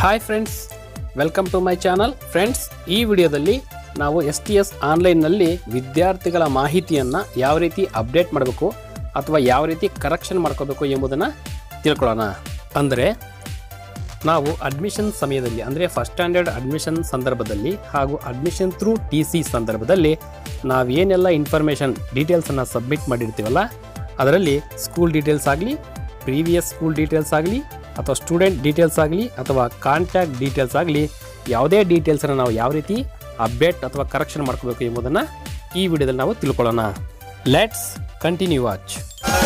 hi friends welcome to my channel friends ಈ ವಿಡಿಯೋದಲ್ಲಿ ನಾವು ಎಸ್ ಟಿ ಎಸ್ ಆನ್ಲೈನ್ನಲ್ಲಿ ವಿದ್ಯಾರ್ಥಿಗಳ ಮಾಹಿತಿಯನ್ನು ಯಾವ ರೀತಿ ಅಪ್ಡೇಟ್ ಮಾಡಬೇಕು ಅಥವಾ ಯಾವ ರೀತಿ ಕರೆಕ್ಷನ್ ಮಾಡ್ಕೋಬೇಕು ಎಂಬುದನ್ನು ತಿಳ್ಕೊಳ್ಳೋಣ ಅಂದರೆ ನಾವು ಅಡ್ಮಿಷನ್ ಸಮಯದಲ್ಲಿ ಅಂದರೆ ಫಸ್ಟ್ ಸ್ಟ್ಯಾಂಡರ್ಡ್ ಅಡ್ಮಿಷನ್ ಸಂದರ್ಭದಲ್ಲಿ ಹಾಗೂ ಅಡ್ಮಿಷನ್ ಥ್ರೂ ಟಿ ಸಿ ಸಂದರ್ಭದಲ್ಲಿ ನಾವೇನೆಲ್ಲ ಇನ್ಫಾರ್ಮೇಷನ್ ಡೀಟೇಲ್ಸನ್ನು ಸಬ್ಮಿಟ್ ಮಾಡಿರ್ತೀವಲ್ಲ ಅದರಲ್ಲಿ ಸ್ಕೂಲ್ ಡೀಟೇಲ್ಸ್ ಆಗಲಿ ಪ್ರೀವಿಯಸ್ ಸ್ಕೂಲ್ ಡೀಟೇಲ್ಸ್ ಆಗಲಿ ಅಥವಾ ಸ್ಟೂಡೆಂಟ್ ಡೀಟೇಲ್ಸ್ ಆಗಲಿ ಅಥವಾ ಕಾಂಟ್ಯಾಕ್ಟ್ ಡೀಟೇಲ್ಸ್ ಆಗಲಿ ಯಾವುದೇ ಡೀಟೇಲ್ಸನ್ನು ನಾವು ಯಾವ ರೀತಿ ಅಪ್ಡೇಟ್ ಅಥವಾ ಕರೆಕ್ಷನ್ ಮಾಡ್ಕೋಬೇಕು ಎಂಬುದನ್ನು ಈ ವಿಡಿಯೋದಲ್ಲಿ ನಾವು ತಿಳ್ಕೊಳ್ಳೋಣ ಲೆಟ್ಸ್ ಕಂಟಿನ್ಯೂ ವಾಚ್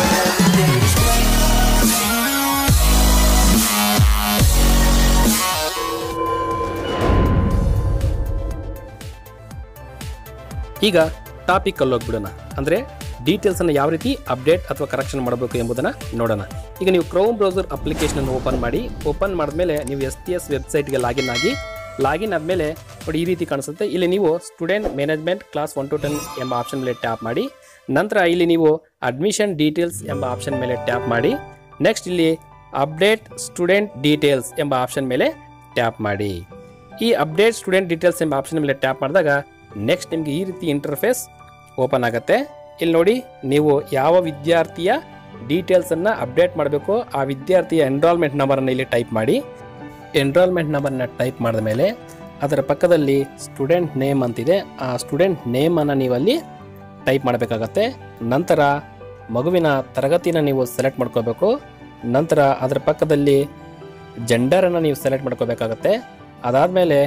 ಈಗ ಟಾಪಿಕ್ ಅಲ್ಲಿ ಹೋಗ್ಬಿಡೋಣ ಅಂದರೆ ಡೀಟೇಲ್ಸನ್ನು ಯಾವ ರೀತಿ ಅಪ್ಡೇಟ್ ಅಥವಾ ಕರೆಕ್ಷನ್ ಮಾಡಬೇಕು ಎಂಬುದನ್ನು ನೋಡೋಣ ಈಗ ನೀವು ಕ್ರೋಮ್ ಬ್ರೌಸರ್ ಅಪ್ಲಿಕೇಶನ್ ಓಪನ್ ಮಾಡಿ ಓಪನ್ ಮಾಡಿದ್ಮೇಲೆ ನೀವು ಎಸ್ ಟಿ ಎಸ್ ವೆಬ್ಸೈಟ್ಗೆ ಲಾಗಿನ್ ಆಗಿ ಲಾಗಿನ್ ಆದಮೇಲೆ ನೋಡಿ ಈ ರೀತಿ ಕಾಣಿಸುತ್ತೆ ಇಲ್ಲಿ ನೀವು student management class one to ten ಎಂಬ ಆಪ್ಷನ್ ಮೇಲೆ ಟ್ಯಾಪ್ ಮಾಡಿ ನಂತರ ಇಲ್ಲಿ ನೀವು ಅಡ್ಮಿಷನ್ ಡೀಟೇಲ್ಸ್ ಎಂಬ ಆಪ್ಷನ್ ಮೇಲೆ ಟ್ಯಾಪ್ ಮಾಡಿ ನೆಕ್ಸ್ಟ್ ಇಲ್ಲಿ ಅಪ್ಡೇಟ್ ಸ್ಟೂಡೆಂಟ್ ಡೀಟೇಲ್ಸ್ ಎಂಬ ಆಪ್ಷನ್ ಮೇಲೆ ಟ್ಯಾಪ್ ಮಾಡಿ ಈ ಅಪ್ಡೇಟ್ ಸ್ಟೂಡೆಂಟ್ ಡೀಟೇಲ್ಸ್ ಎಂಬ ಆಪ್ಷನ್ ಮೇಲೆ ಟ್ಯಾಪ್ ಮಾಡಿದಾಗ ನೆಕ್ಸ್ಟ್ ನಿಮಗೆ ಈ ರೀತಿ ಇಂಟರ್ಫೇಸ್ ಓಪನ್ ಆಗುತ್ತೆ ಇಲ್ಲಿ ನೋಡಿ ನೀವು ಯಾವ ವಿದ್ಯಾರ್ಥಿಯ ಡೀಟೇಲ್ಸನ್ನು ಅಪ್ಡೇಟ್ ಮಾಡಬೇಕು ಆ ವಿದ್ಯಾರ್ಥಿಯ ಎನ್ರೋಲ್ಮೆಂಟ್ ನಂಬರನ್ನು ಇಲ್ಲಿ ಟೈಪ್ ಮಾಡಿ ಎನ್ರೋಲ್ಮೆಂಟ್ ನಂಬರ್ನ ಟೈಪ್ ಮಾಡಿದ ಮೇಲೆ ಅದರ ಪಕ್ಕದಲ್ಲಿ ಸ್ಟೂಡೆಂಟ್ ನೇಮ್ ಅಂತಿದೆ ಆ ಸ್ಟೂಡೆಂಟ್ ನೇಮನ್ನು ನೀವು ಅಲ್ಲಿ ಟೈಪ್ ಮಾಡಬೇಕಾಗತ್ತೆ ನಂತರ ಮಗುವಿನ ತರಗತಿನ ನೀವು ಸೆಲೆಕ್ಟ್ ಮಾಡ್ಕೋಬೇಕು ನಂತರ ಅದರ ಪಕ್ಕದಲ್ಲಿ ಜೆಂಡರನ್ನು ನೀವು ಸೆಲೆಕ್ಟ್ ಮಾಡ್ಕೋಬೇಕಾಗತ್ತೆ ಅದಾದಮೇಲೆ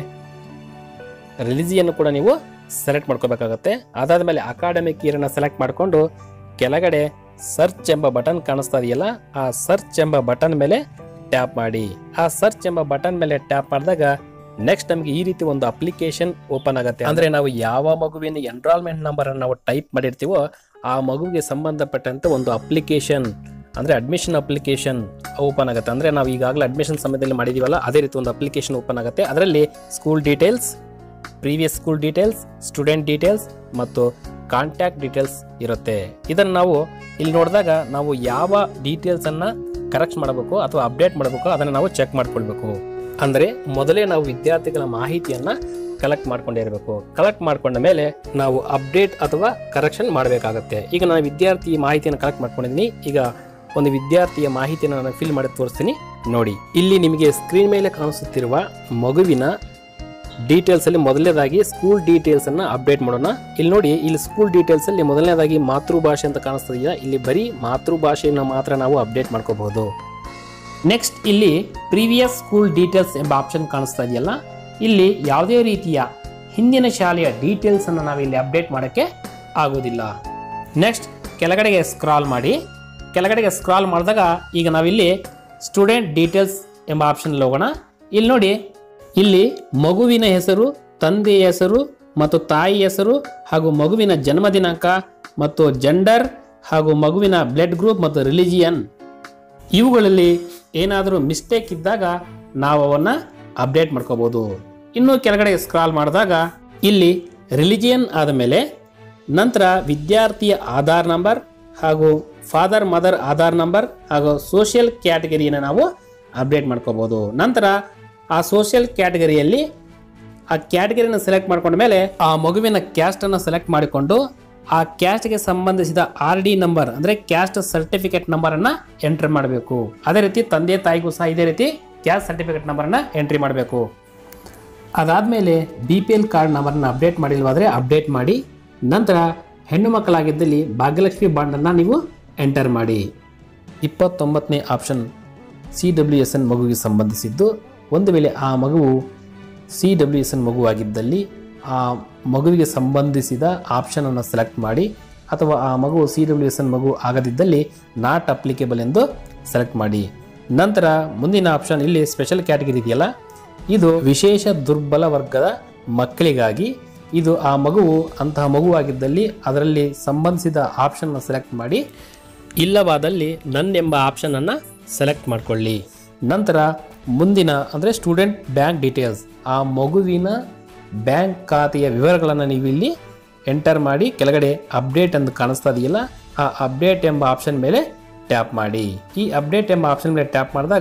ರಿಲಿಜಿಯನ್ನು ಕೂಡ ನೀವು ಸೆಲೆಕ್ಟ್ ಮಾಡ್ಕೋಬೇಕಾಗತ್ತೆ ಅದಾದಮೇಲೆ ಅಕಾಡೆಮಿಕ್ ಇಯರನ್ನು ಸೆಲೆಕ್ಟ್ ಮಾಡಿಕೊಂಡು ಕೆಳಗಡೆ ಸರ್ಚ್ ಎಂಬ ಬಟನ್ ಕಾಣಿಸ್ತಾ ಇದೆಯಲ್ಲ ಆ ಸರ್ಚ್ ಎಂಬ ಬಟನ್ ಮೇಲೆ ಟ್ಯಾಪ್ ಮಾಡಿ ಆ ಸರ್ಚ್ ಎಂಬ ಬಟನ್ ಮೇಲೆ ಟ್ಯಾಪ್ ಮಾಡಿದಾಗ ನೆಕ್ಸ್ಟ್ ನಮಗೆ ಈ ರೀತಿ ಒಂದು ಅಪ್ಲಿಕೇಶನ್ ಓಪನ್ ಆಗುತ್ತೆ ಅಂದ್ರೆ ನಾವು ಯಾವ ಮಗುವಿನ ಎನ್ರಾಲ್ಮೆಂಟ್ ನಂಬರ್ ಅನ್ನು ನಾವು ಟೈಪ್ ಮಾಡಿರ್ತೀವೋ ಆ ಮಗುವಿಗೆ ಸಂಬಂಧಪಟ್ಟಂತೆ ಒಂದು ಅಪ್ಲಿಕೇಶನ್ ಅಂದ್ರೆ ಅಡ್ಮಿಷನ್ ಅಪ್ಲಿಕೇಶನ್ ಓಪನ್ ಆಗುತ್ತೆ ಅಂದ್ರೆ ನಾವು ಈಗಾಗಲೇ ಅಡ್ಮಿಷನ್ ಸಮಯದಲ್ಲಿ ಮಾಡಿದೀವಲ್ಲ ಅದೇ ರೀತಿ ಒಂದು ಅಪ್ಲಿಕೇಶನ್ ಓಪನ್ ಆಗುತ್ತೆ ಅದರಲ್ಲಿ school details previous school details student details ಮತ್ತು ಕಾಂಟ್ಯಾಕ್ಟ್ ಡೀಟೇಲ್ಸ್ ಇರುತ್ತೆ ಇದನ್ನು ನಾವು ಇಲ್ಲಿ ನೋಡಿದಾಗ ನಾವು ಯಾವ ಡೀಟೇಲ್ಸ್ ಅನ್ನ ಕರೆಕ್ಟ್ ಮಾಡಬೇಕು ಅಥವಾ ಅಪ್ಡೇಟ್ ಮಾಡಬೇಕು ಅದನ್ನು ನಾವು ಚೆಕ್ ಮಾಡ್ಕೊಳ್ಬೇಕು ಅಂದರೆ ಮೊದಲೇ ನಾವು ವಿದ್ಯಾರ್ಥಿಗಳ ಮಾಹಿತಿಯನ್ನ ಕಲೆಕ್ಟ್ ಮಾಡ್ಕೊಂಡಿರಬೇಕು ಕಲೆಕ್ಟ್ ಮಾಡ್ಕೊಂಡ ಮೇಲೆ ನಾವು ಅಪ್ಡೇಟ್ ಅಥವಾ ಕರೆಕ್ಷನ್ ಮಾಡಬೇಕಾಗತ್ತೆ ಈಗ ನಾನು ವಿದ್ಯಾರ್ಥಿ ಮಾಹಿತಿಯನ್ನು ಕಲೆಕ್ಟ್ ಮಾಡ್ಕೊಂಡಿದ್ದೀನಿ ಈಗ ಒಂದು ವಿದ್ಯಾರ್ಥಿಯ ಮಾಹಿತಿಯನ್ನು ನಾನು ಫಿಲ್ ಮಾಡಿ ತೋರಿಸ್ತೀನಿ ನೋಡಿ ಇಲ್ಲಿ ನಿಮಗೆ ಸ್ಕ್ರೀನ್ ಮೇಲೆ ಕಾಣಿಸುತ್ತಿರುವ ಮಗುವಿನ ಡೀಟೇಲ್ಸ್ ಅಲ್ಲಿ ಮೊದಲನೇದಾಗಿ ಸ್ಕೂಲ್ ಡೀಟೇಲ್ಸ್ ಅನ್ನ ಅಪ್ಡೇಟ್ ಮಾಡೋಣ ಇಲ್ಲಿ ನೋಡಿ ಇಲ್ಲಿ ಸ್ಕೂಲ್ ಡೀಟೇಲ್ಸ್ ಅಲ್ಲಿ ಮೊದಲನೇದಾಗಿ ಮಾತೃಭಾಷೆ ಅಂತ ಕಾಣಿಸ್ತದೆಯಾ ಇಲ್ಲಿ ಬರೀ ಮಾತೃಭಾಷೆಯನ್ನು ಮಾತ್ರ ನಾವು ಅಪ್ಡೇಟ್ ಮಾಡ್ಕೋಬಹುದು ನೆಕ್ಸ್ಟ್ ಇಲ್ಲಿ ಪ್ರೀವಿಯಸ್ ಸ್ಕೂಲ್ ಡೀಟೇಲ್ಸ್ ಎಂಬ ಆಪ್ಷನ್ ಕಾಣಿಸ್ತಾ ಇದೆಯಲ್ಲ ಇಲ್ಲಿ ಯಾವುದೇ ರೀತಿಯ ಹಿಂದಿನ ಶಾಲೆಯ ಡೀಟೇಲ್ಸ್ ಅನ್ನು ನಾವು ಇಲ್ಲಿ ಅಪ್ಡೇಟ್ ಮಾಡೋಕ್ಕೆ ಆಗೋದಿಲ್ಲ ನೆಕ್ಸ್ಟ್ ಕೆಳಗಡೆಗೆ ಸ್ಕ್ರಾಲ್ ಮಾಡಿ ಕೆಳಗಡೆಗೆ ಸ್ಕ್ರಾಲ್ ಮಾಡಿದಾಗ ಈಗ ನಾವಿಲ್ಲಿ ಸ್ಟೂಡೆಂಟ್ ಡೀಟೇಲ್ಸ್ ಎಂಬ ಆಪ್ಷನ್ ಹೋಗೋಣ ಇಲ್ಲಿ ನೋಡಿ ಇಲ್ಲಿ ಮಗುವಿನ ಹೆಸರು ತಂದೆಯ ಹೆಸರು ಮತ್ತು ತಾಯಿ ಹೆಸರು ಹಾಗೂ ಮಗುವಿನ ಜನ್ಮ ದಿನಾಂಕ ಮತ್ತು ಜೆಂಡರ್ ಹಾಗೂ ಮಗುವಿನ ಬ್ಲಡ್ ಗ್ರೂಪ್ ಮತ್ತು ರಿಲಿಜಿಯನ್ ಇವುಗಳಲ್ಲಿ ಏನಾದರೂ ಮಿಸ್ಟೇಕ್ ಇದ್ದಾಗ ನಾವು ಅವನ್ನ ಅಪ್ಡೇಟ್ ಮಾಡ್ಕೋಬಹುದು ಇನ್ನು ಕೆಳಗಡೆ ಸ್ಕ್ರಾಲ್ ಮಾಡಿದಾಗ ಇಲ್ಲಿ ರಿಲಿಜಿಯನ್ ಆದಮೇಲೆ ನಂತರ ವಿದ್ಯಾರ್ಥಿಯ ಆಧಾರ್ ನಂಬರ್ ಹಾಗೂ ಫಾದರ್ ಮದರ್ ಆಧಾರ್ ನಂಬರ್ ಹಾಗೂ ಸೋಷಿಯಲ್ ಕ್ಯಾಟಗರಿಯನ್ನು ನಾವು ಅಪ್ಡೇಟ್ ಮಾಡ್ಕೋಬಹುದು ನಂತರ ಆ ಸೋಷಿಯಲ್ ಕ್ಯಾಟಗರಿಯಲ್ಲಿ ಆ ಕ್ಯಾಟಗರಿನ ಸೆಲೆಕ್ಟ್ ಮಾಡ್ಕೊಂಡ ಮೇಲೆ ಆ ಮಗುವಿನ ಕ್ಯಾಸ್ಟ್ ಅನ್ನು ಸೆಲೆಕ್ಟ್ ಮಾಡಿಕೊಂಡು ಆ ಕ್ಯಾಸ್ಟ್ಗೆ ಸಂಬಂಧಿಸಿದ ಆರ್ ಡಿ ನಂಬರ್ ಅಂದ್ರೆ ಕ್ಯಾಸ್ಟ್ ಸರ್ಟಿಫಿಕೇಟ್ ನಂಬರ್ ಅನ್ನ ಎಂಟ್ರಿ ಮಾಡಬೇಕು ಅದೇ ರೀತಿ ತಂದೆ ತಾಯಿಗೂ ಸಹ ಇದೇ ರೀತಿ ಕ್ಯಾಸ್ಟ್ ಸರ್ಟಿಫಿಕೇಟ್ ನಂಬರ್ ಅನ್ನ ಎಂಟ್ರಿ ಮಾಡಬೇಕು ಅದಾದಮೇಲೆ ಬಿ ಪಿ ಎಲ್ ಕಾರ್ಡ್ ನಂಬರ್ನ ಅಪ್ಡೇಟ್ ಮಾಡಿಲ್ವಾದ್ರೆ ಅಪ್ಡೇಟ್ ಮಾಡಿ ನಂತರ ಹೆಣ್ಣು ಮಕ್ಕಳಾಗಿದ್ದಲ್ಲಿ ಭಾಗ್ಯಲಕ್ಷ್ಮಿ ಬಾಂಡನ್ನು ನೀವು ಎಂಟರ್ ಮಾಡಿ ಇಪ್ಪತ್ತೊಂಬತ್ತನೇ option C W S N ಮಗುವಿಗೆ ಸಂಬಂಧಿಸಿದ್ದು ಒಂದು ವೇಳೆ ಆ ಮಗುವು ಸಿ ಡಬ್ಲ್ಯೂ ಎಸ್ ಎನ್ ಮಗುವಾಗಿದ್ದಲ್ಲಿ ಆ ಮಗುವಿಗೆ ಸಂಬಂಧಿಸಿದ ಆಪ್ಷನನ್ನು ಸೆಲೆಕ್ಟ್ ಮಾಡಿ ಅಥವಾ ಆ ಮಗು ಸಿ ಡಬ್ಲ್ಯೂ ಎಸ್ ಎನ್ ಮಗು ಆಗದಿದ್ದಲ್ಲಿ ನಾಟ್ ಅಪ್ಲಿಕೇಬಲ್ ಎಂದು ಸೆಲೆಕ್ಟ್ ಮಾಡಿ ನಂತರ ಮುಂದಿನ ಆಪ್ಷನ್ ಇಲ್ಲಿ ಸ್ಪೆಷಲ್ ಕ್ಯಾಟಗರಿ ಇದೆಯಲ್ಲ ಇದು ವಿಶೇಷ ದುರ್ಬಲ ವರ್ಗದ ಮಕ್ಕಳಿಗಾಗಿ ಇದು ಆ ಮಗುವು ಅಂತಹ ಮಗುವಾಗಿದ್ದಲ್ಲಿ ಅದರಲ್ಲಿ ಸಂಬಂಧಿಸಿದ ಆಪ್ಷನ್ನ ಸೆಲೆಕ್ಟ್ ಮಾಡಿ ಇಲ್ಲವಾದಲ್ಲಿ ನನ್ ಎಂಬ ಆಪ್ಷನನ್ನು ಸೆಲೆಕ್ಟ್ ಮಾಡಿಕೊಳ್ಳಿ ನಂತರ ಮುಂದಿನ ಅಂದರೆ ಸ್ಟೂಡೆಂಟ್ ಬ್ಯಾಂಕ್ ಡೀಟೇಲ್ಸ್ ಆ ಮಗುವಿನ ಬ್ಯಾಂಕ್ ಖಾತೆಯ ವಿವರಗಳನ್ನು ನೀವು ಇಲ್ಲಿ ಎಂಟರ್ ಮಾಡಿ ಕೆಳಗಡೆ ಅಪ್ಡೇಟ್ ಎಂದು ಕಾಣಿಸ್ತಾ ಇದೆಯಲ್ಲ ಆ ಅಪ್ಡೇಟ್ ಎಂಬ ಆಪ್ಷನ್ ಮೇಲೆ ಟ್ಯಾಪ್ ಮಾಡಿ ಈ ಅಪ್ಡೇಟ್ ಎಂಬ ಆಪ್ಷನ್ ಮೇಲೆ ಟ್ಯಾಪ್ ಮಾಡಿದಾಗ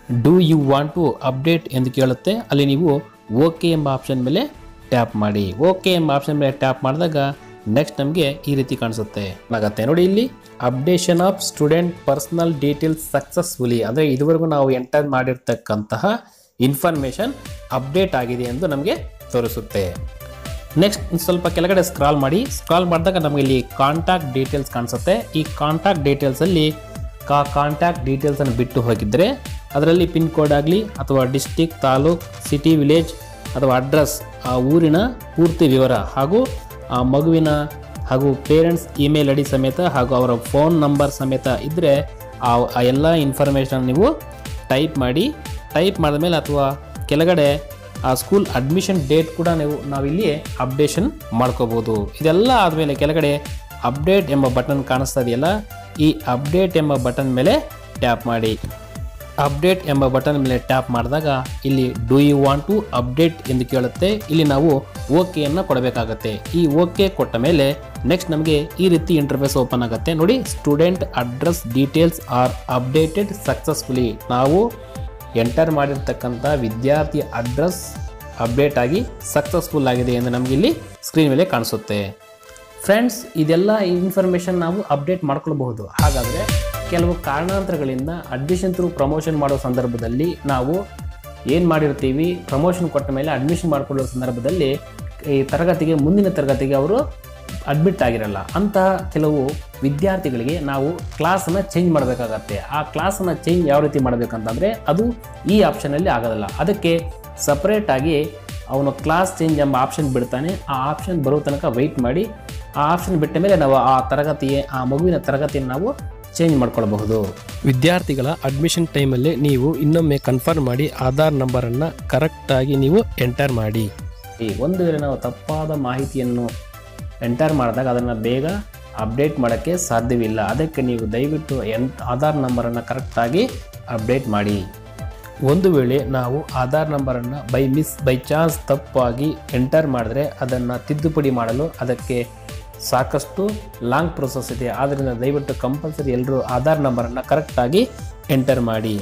do you want to update ಎಂದು ಕೇಳುತ್ತೆ ಅಲ್ಲಿ ನೀವು ಓಕೆ ಎಂಬ ಆಪ್ಷನ್ ಮೇಲೆ ಟ್ಯಾಪ್ ಮಾಡಿ ಓಕೆ ಎಂಬ ಆಪ್ಷನ್ ಮೇಲೆ ಟ್ಯಾಪ್ ಮಾಡಿದಾಗ ನೆಕ್ಸ್ಟ್ ನಮಗೆ ಈ ರೀತಿ ಕಾಣಿಸುತ್ತೆ ಆಗತ್ತೆ ನೋಡಿ ಇಲ್ಲಿ updation of student personal details successfully ಅಂದರೆ ಇದುವರೆಗೂ ನಾವು ಎಂಟರ್ ಮಾಡಿರ್ತಕ್ಕಂತಹ ಇನ್ಫಾರ್ಮೇಷನ್ ಅಪ್ಡೇಟ್ ಆಗಿದೆ ಎಂದು ನಮಗೆ ತೋರಿಸುತ್ತೆ ನೆಕ್ಸ್ಟ್ ಸ್ವಲ್ಪ ಕೆಳಗಡೆ ಸ್ಕ್ರಾಲ್ ಮಾಡಿ ಸ್ಕ್ರಾಲ್ ಮಾಡಿದಾಗ ನಮಗೆ ಇಲ್ಲಿ ಕಾಂಟ್ಯಾಕ್ಟ್ ಡೀಟೇಲ್ಸ್ ಕಾಣಿಸುತ್ತೆ ಈ ಕಾಂಟ್ಯಾಕ್ಟ್ ಡೀಟೇಲ್ಸಲ್ಲಿ ಕಾ ಕಾಂಟ್ಯಾಕ್ಟ್ ಡೀಟೇಲ್ಸನ್ನು ಬಿಟ್ಟು ಹೋಗಿದ್ದರೆ ಅದರಲ್ಲಿ ಪಿನ್ ಕೋಡ್ ಆಗಲಿ ಅಥವಾ ಡಿಸ್ಟಿಕ್ ತಾಲೂಕ್ ಸಿಟಿ ವಿಲೇಜ್ ಅಥವಾ ಅಡ್ರೆಸ್ ಆ ಊರಿನ ಪೂರ್ತಿ ವಿವರ ಹಾಗೂ ಆ ಮಗುವಿನ ಹಾಗೂ ಪೇರೆಂಟ್ಸ್ ಇಮೇಲ್ ಐ ಡಿ ಸಮೇತ ಹಾಗೂ ಅವರ ಫೋನ್ ನಂಬರ್ ಸಮೇತ ಇದ್ದರೆ ಆ ಆ ಎಲ್ಲ ಇನ್ಫಾರ್ಮೇಷನ್ ನೀವು ಟೈಪ್ ಮಾಡಿ ಟೈಪ್ ಮಾಡಿದ್ಮೇಲೆ ಅಥವಾ ಕೆಳಗಡೆ ಆ ಸ್ಕೂಲ್ ಅಡ್ಮಿಷನ್ ಡೇಟ್ ಕೂಡ ನೀವು ನಾವಿಲ್ಲಿ ಅಪ್ಡೇಷನ್ ಮಾಡ್ಕೋಬೋದು ಇದೆಲ್ಲ ಆದಮೇಲೆ ಕೆಳಗಡೆ ಅಪ್ಡೇಟ್ ಎಂಬ ಬಟನ್ ಕಾಣಿಸ್ತಾ ಇದೆಯಲ್ಲ ಈ ಅಪ್ಡೇಟ್ ಎಂಬ ಬಟನ್ ಮೇಲೆ ಟ್ಯಾಪ್ ಮಾಡಿ ಅಪ್ಡೇಟ್ ಎಂಬ ಬಟನ್ ಮೇಲೆ ಟ್ಯಾಪ್ ಮಾಡಿದಾಗ ಇಲ್ಲಿ do you want to update ಎಂದು ಕೇಳುತ್ತೆ ಇಲ್ಲಿ ನಾವು ಓಕೆಯನ್ನು ಕೊಡಬೇಕಾಗತ್ತೆ ಈ ಓಕೆ ಕೊಟ್ಟ ಮೇಲೆ ನೆಕ್ಸ್ಟ್ ನಮಗೆ ಈ ರೀತಿ ಇಂಟರ್ಫೇಸ್ ಓಪನ್ ಆಗುತ್ತೆ ನೋಡಿ student address details are updated successfully ನಾವು ಎಂಟರ್ ಮಾಡಿರ್ತಕ್ಕಂಥ ವಿದ್ಯಾರ್ಥಿ ಅಡ್ರೆಸ್ ಅಪ್ಡೇಟ್ ಆಗಿ ಸಕ್ಸಸ್ಫುಲ್ ಆಗಿದೆ ಎಂದು ನಮಗೆ ಇಲ್ಲಿ ಸ್ಕ್ರೀನ್ ಮೇಲೆ ಕಾಣಿಸುತ್ತೆ ಫ್ರೆಂಡ್ಸ್ ಇದೆಲ್ಲ ಇನ್ಫಾರ್ಮೇಷನ್ ನಾವು ಅಪ್ಡೇಟ್ ಮಾಡ್ಕೊಳ್ಬಹುದು ಹಾಗಾದರೆ ಕೆಲವು ಕಾರಣಾಂತರಗಳಿಂದ ಅಡ್ಮಿಷನ್ ಥ್ರೂ ಪ್ರಮೋಷನ್ ಮಾಡೋ ಸಂದರ್ಭದಲ್ಲಿ ನಾವು ಏನು ಮಾಡಿರ್ತೀವಿ ಪ್ರಮೋಷನ್ ಕೊಟ್ಟ ಮೇಲೆ ಅಡ್ಮಿಷನ್ ಮಾಡಿಕೊಳ್ಳೋ ಸಂದರ್ಭದಲ್ಲಿ ಈ ತರಗತಿಗೆ ಮುಂದಿನ ತರಗತಿಗೆ ಅವರು ಅಡ್ಮಿಟ್ ಆಗಿರಲ್ಲ ಅಂತಹ ಕೆಲವು ವಿದ್ಯಾರ್ಥಿಗಳಿಗೆ ನಾವು ಕ್ಲಾಸನ್ನು ಚೇಂಜ್ ಮಾಡಬೇಕಾಗತ್ತೆ ಆ ಕ್ಲಾಸನ್ನು ಚೇಂಜ್ ಯಾವ ರೀತಿ ಮಾಡಬೇಕಂತಂದರೆ ಅದು ಈ ಆಪ್ಷನಲ್ಲಿ ಆಗೋದಿಲ್ಲ ಅದಕ್ಕೆ ಸಪ್ರೇಟಾಗಿ ಅವನು ಕ್ಲಾಸ್ ಚೇಂಜ್ ಎಂಬ ಆಪ್ಷನ್ ಬಿಡ್ತಾನೆ ಆ ಆಪ್ಷನ್ ಬರೋ ತನಕ ವೆಯ್ಟ್ ಮಾಡಿ ಆ ಆಪ್ಷನ್ ಬಿಟ್ಟ ಮೇಲೆ ನಾವು ಆ ತರಗತಿಗೆ ಆ ಮಗುವಿನ ತರಗತಿಯನ್ನು ನಾವು ಚೇಂಜ್ ಮಾಡ್ಕೊಳ್ಬಹುದು ವಿದ್ಯಾರ್ಥಿಗಳ ಅಡ್ಮಿಷನ್ ಟೈಮಲ್ಲಿ ನೀವು ಇನ್ನೊಮ್ಮೆ ಕನ್ಫರ್ಮ್ ಮಾಡಿ ಆಧಾರ್ ನಂಬರನ್ನು ಕರೆಕ್ಟಾಗಿ ನೀವು ಎಂಟರ್ ಮಾಡಿ ಈ ಒಂದು ವೇಳೆ ನಾವು ತಪ್ಪಾದ ಮಾಹಿತಿಯನ್ನು ಎಂಟರ್ ಮಾಡಿದಾಗ ಅದನ್ನು ಬೇಗ ಅಪ್ಡೇಟ್ ಮಾಡೋಕ್ಕೆ ಸಾಧ್ಯವಿಲ್ಲ ಅದಕ್ಕೆ ನೀವು ದಯವಿಟ್ಟು ಎನ್ ಆಧಾರ್ ನಂಬರನ್ನು ಕರೆಕ್ಟಾಗಿ ಅಪ್ಡೇಟ್ ಮಾಡಿ ಒಂದು ವೇಳೆ ನಾವು ಆಧಾರ್ ನಂಬರನ್ನು ಬೈ ಮಿಸ್ ಬೈ ಚಾನ್ಸ್ ತಪ್ಪಾಗಿ ಎಂಟರ್ ಮಾಡಿದ್ರೆ ಅದನ್ನು ತಿದ್ದುಪಡಿ ಮಾಡಲು ಅದಕ್ಕೆ ಸಾಕಷ್ಟು ಲಾಂಗ್ ಪ್ರೊಸೆಸ್ ಇದೆ ಆದ್ದರಿಂದ ದಯವಿಟ್ಟು ಕಂಪಲ್ಸರಿ ಎಲ್ಲರೂ ಆಧಾರ್ ನಂಬರನ್ನು ಕರೆಕ್ಟಾಗಿ ಎಂಟರ್ ಮಾಡಿ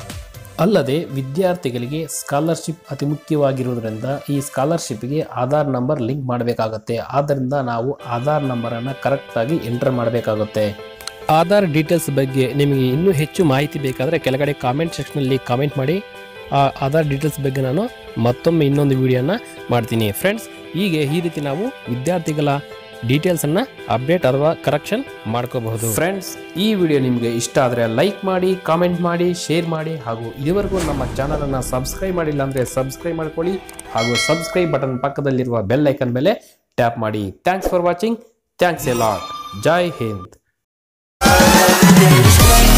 ಅಲ್ಲದೆ ವಿದ್ಯಾರ್ಥಿಗಳಿಗೆ ಸ್ಕಾಲರ್ಶಿಪ್ ಅತಿ ಮುಖ್ಯವಾಗಿರುವುದರಿಂದ ಈ ಸ್ಕಾಲರ್ಶಿಪ್ಗೆ ಆಧಾರ್ ನಂಬರ್ ಲಿಂಕ್ ಮಾಡಬೇಕಾಗುತ್ತೆ ಆದ್ದರಿಂದ ನಾವು ಆಧಾರ್ ನಂಬರನ್ನು ಕರೆಕ್ಟಾಗಿ ಎಂಟರ್ ಮಾಡಬೇಕಾಗುತ್ತೆ ಆಧಾರ್ ಡೀಟೇಲ್ಸ್ ಬಗ್ಗೆ ನಿಮಗೆ ಇನ್ನೂ ಹೆಚ್ಚು ಮಾಹಿತಿ ಬೇಕಾದರೆ ಕೆಳಗಡೆ ಕಾಮೆಂಟ್ ಸೆಕ್ಷನಲ್ಲಿ ಕಾಮೆಂಟ್ ಮಾಡಿ ಆ ಆಧಾರ್ ಡೀಟೇಲ್ಸ್ ಬಗ್ಗೆ ನಾನು ಮತ್ತೊಮ್ಮೆ ಇನ್ನೊಂದು ವಿಡಿಯೋನ ಮಾಡ್ತೀನಿ ಫ್ರೆಂಡ್ಸ್ ಹೀಗೆ ಈ ರೀತಿ ನಾವು ವಿದ್ಯಾರ್ಥಿಗಳ ಡೀಟೇಲ್ಸನ್ನು ಅಪ್ಡೇಟ್ ಅಥವಾ ಕರೆಕ್ಷನ್ ಮಾಡ್ಕೋಬಹುದು ಫ್ರೆಂಡ್ಸ್ ಈ ವಿಡಿಯೋ ನಿಮಗೆ ಇಷ್ಟ ಆದರೆ ಲೈಕ್ ಮಾಡಿ ಕಾಮೆಂಟ್ ಮಾಡಿ ಶೇರ್ ಮಾಡಿ ಹಾಗೂ ಇದುವರೆಗೂ ನಮ್ಮ ಚಾನಲನ್ನು ಸಬ್ಸ್ಕ್ರೈಬ್ ಮಾಡಿಲ್ಲ ಅಂದರೆ ಸಬ್ಸ್ಕ್ರೈಬ್ ಮಾಡ್ಕೊಳ್ಳಿ ಹಾಗೂ ಸಬ್ಸ್ಕ್ರೈಬ್ ಬಟನ್ ಪಕ್ಕದಲ್ಲಿರುವ ಬೆಲ್ ಐಕನ್ ಮೇಲೆ ಟ್ಯಾಪ್ ಮಾಡಿ thanks for watching thanks a lot ಜೈ ಹಿಂದ್ There's one